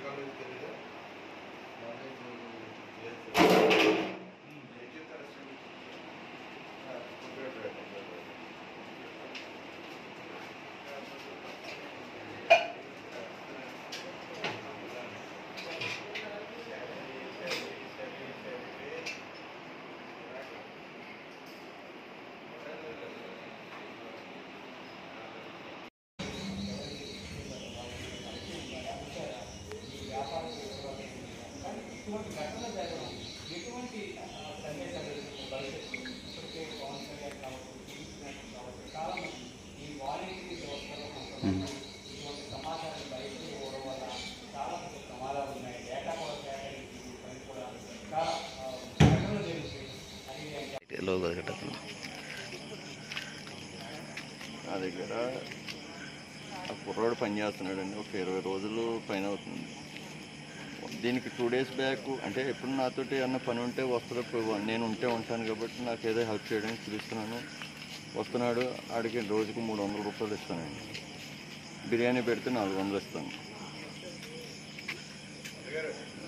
college తెలియదా ఇటువంటి ఘటన జరగడం ఎటువంటి ఆ, సందేశాలు ఇస్తుంది భవిష్యత్తు ఇప్పటికే పవన్ కళ్యాణ్ కావచ్చు టీవీ నాయకులు కావచ్చు చాలా మంది ఈ వాలంటీర్ వ్యవస్థలో కొంతమంది ఇటువంటి సమాచారం బయటకు పోవడం వల్ల చాలా పెద్ద ప్రమాదాలు ఉన్నాయి డేటా కూడా సేకరించి పని కూడా చాలా ఆ, ఘటనలు జరుగుతాయి అది లోగో కట్టేస్తున్నాం నా దగ్గర ఆ కుర్రాడు పని చేస్తున్నాడండి ఒక ఇరవై రోజులు పైన అవుతుంది దీనికి టూ డేస్ బ్యాక్ అంటే ఎప్పుడు నాతోటి అన్న పని ఉంటే వస్తాడు ఇప్పుడు నేను ఉంటే ఉంటాను కాబట్టి నాకు ఏదో హెల్ప్ చేయడానికి పిలుస్తున్నాను వస్తున్నాడు ఆడికి రోజుకు మూడు వందల రూపాయలు ఇస్తానండి బిర్యానీ పెడితే నాలుగు వందలు ఇస్తాను